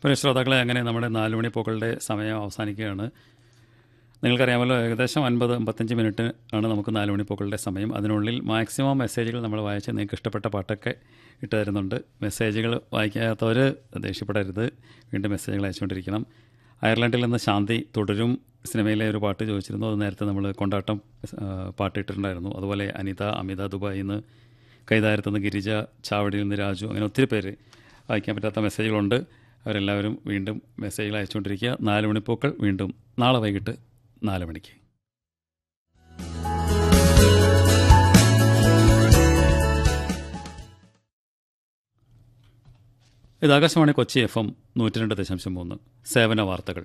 പ്രിയ ശ്രോതാക്കളെ അങ്ങനെ നമ്മുടെ നാല് മണി പൂക്കളുടെ സമയം അവസാനിക്കുകയാണ് നിങ്ങൾക്കറിയാമല്ലോ ഏകദേശം അൻപത് അമ്പത്തഞ്ച് മിനിറ്റ് ആണ് നമുക്ക് നാല് മണി പൂക്കളുടെ സമയം അതിനുള്ളിൽ മാക്സിമം മെസ്സേജുകൾ നമ്മൾ വായിച്ച് നിങ്ങൾക്ക് ഇഷ്ടപ്പെട്ട പാട്ടൊക്കെ ഇട്ട് തരുന്നുണ്ട് മെസ്സേജുകൾ വായിക്കാത്തവർ ദേഷ്യപ്പെടരുത് വീണ്ടും മെസ്സേജുകൾ അയച്ചുകൊണ്ടിരിക്കണം അയർലൻഡിൽ നിന്ന് ശാന്തി തുടരും സിനിമയിലെ ഒരു പാട്ട് ചോദിച്ചിരുന്നു അത് നേരത്തെ നമ്മൾ കൊണ്ടാട്ടം ആ, പാട്ട് ഇട്ടിട്ടുണ്ടായിരുന്നു അതുപോലെ അനിത അമിത ദുബായിൽ നിന്ന് കൈതാരത്തുനിന്ന് ഗിരിജ ചാവടിയിൽ നിന്ന് രാജു അങ്ങനെ ഒത്തിരി പേര് വായിക്കാൻ പറ്റാത്ത മെസ്സേജുകളുണ്ട് അവരെല്ലാവരും വീണ്ടും മെസ്സേജുകൾ അയച്ചുകൊണ്ടിരിക്കുക നാല് മണിപ്പൂക്കൾ വീണ്ടും നാളെ വൈകിട്ട് നാല് മണിക്ക് ഇത് ആകാശവാണി കൊച്ചി എഫ് എം നൂറ്റി രണ്ട് ദശാംശം മൂന്ന് സേവന വാർത്തകൾ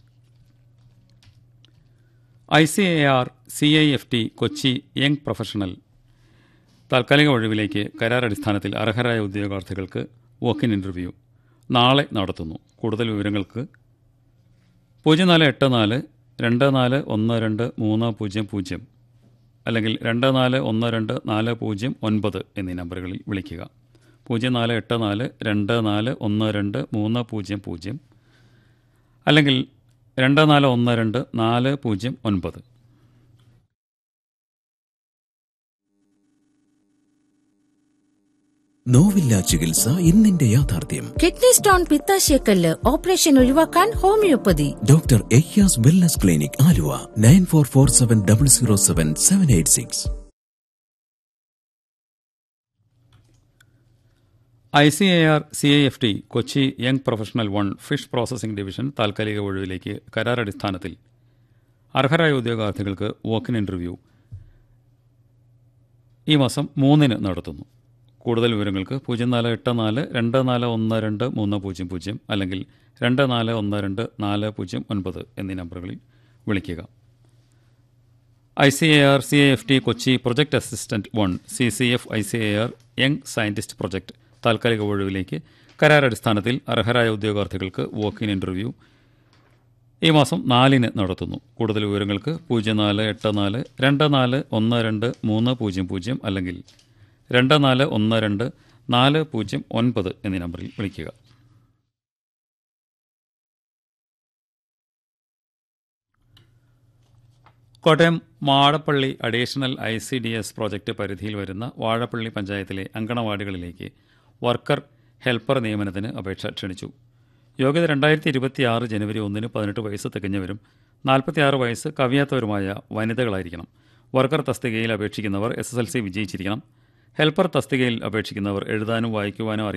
I C A R C I F T Kochi young professional താൽക്കാലിക ഒഴിവിലേക്ക് കരാർ അടിസ്ഥാനത്തിൽ അർഹരായ ഉദ്യോഗാർത്ഥികൾക്ക് വോക്കിൻ ഇൻ്റർവ്യൂ നാളെ നടത്തുന്നു കൂടുതൽ വിവരങ്ങൾക്ക് പൂജ്യം നാല് എട്ട് നാല് രണ്ട് നാല് ഒന്ന് രണ്ട് മൂന്ന് പൂജ്യം പൂജ്യം അല്ലെങ്കിൽ രണ്ട് നാല് ഒന്ന് രണ്ട് നാല് പൂജ്യം ഒൻപത് എന്നീ നമ്പറുകളിൽ വിളിക്കുക പൂജ്യം നാല് എട്ട് നാല് രണ്ട് നാല് ഒന്ന് രണ്ട് മൂന്ന് പൂജ്യം പൂജ്യം അല്ലെങ്കിൽ രണ്ട് നാല് ഒന്ന് രണ്ട് നാല് പൂജ്യം ഒൻപത് നോവില്ല ചികിത്സ ഇന്നിന്റെ യാഥാർത്ഥ്യം കിഡ്നി സ്റ്റോൺ പിത്താശയക്കല്ല് ഓപ്പറേഷൻ ഒഴിവാക്കാൻ homeopathy doctor Ayyas wellness clinic Aluva nine four four seven double zero seven seven eight six I C A R C I F T Kochi young professional one fish processing division താൽക്കാലിക ഒഴിവിലേക്ക് കരാർ അടിസ്ഥാനത്തിൽ അർഹരായ ഉദ്യോഗാർത്ഥികൾക്ക് walk-in interview ഈ മാസം മൂന്നിന് നടത്തുന്നു കൂടുതൽ വിവരങ്ങൾക്ക് പൂജ്യം നാല് എട്ട് നാല് രണ്ട് നാല് ഒന്ന് രണ്ട് മൂന്ന് പൂജ്യം പൂജ്യം അല്ലെങ്കിൽ രണ്ട് നാല് ഒന്ന് രണ്ട് നാല് പൂജ്യം ഒൻപത് എന്നീ നമ്പറുകളിൽ വിളിക്കുക I C A R C A F T Kochi project assistant one C C F I C A R young scientist project താൽക്കാലിക ഒഴിവിലേക്ക് കരാർ അടിസ്ഥാനത്തിൽ അർഹരായ ഉദ്യോഗാർത്ഥികൾക്ക് വോക്കിൻ ഇൻ്റർവ്യൂ ഈ മാസം നാലിന് നടത്തുന്നു കൂടുതൽ വിവരങ്ങൾക്ക് പൂജ്യം നാല് എട്ട് നാല് രണ്ട് നാല് ഒന്ന് രണ്ട് മൂന്ന് പൂജ്യം പൂജ്യം അല്ലെങ്കിൽ രണ്ട് നാല് ഒന്ന് രണ്ട് നാല് പൂജ്യം ഒൻപത് എന്നീ നമ്പറിൽ വിളിക്കുക Kottayam Madappally additional I C D S project പരിധിയിൽ വരുന്ന വാഴപ്പള്ളി പഞ്ചായത്തിലെ അങ്കണവാടികളിലേക്ക് വർക്കർ ഹെൽപ്പർ നിയമനത്തിന് അപേക്ഷ ക്ഷണിച്ചു യോഗ്യത രണ്ടായിരത്തി ഇരുപത്തിയാറ് ജനുവരി ഒന്നിന് പതിനെട്ട് വയസ്സ് തികഞ്ഞവരും നാൽപ്പത്തിയാറ് വയസ്സ് കവിയാത്തവരുമായ വനിതകളായിരിക്കണം വർക്കർ തസ്തികയിൽ അപേക്ഷിക്കുന്നവർ എസ് എസ് എൽ സി വിജയിച്ചിരിക്കണം ഹെൽപ്പർ തസ്തികയിൽ അപേക്ഷിക്കുന്നവർ എഴുതാനും വായിക്കുവാനും അറിയാം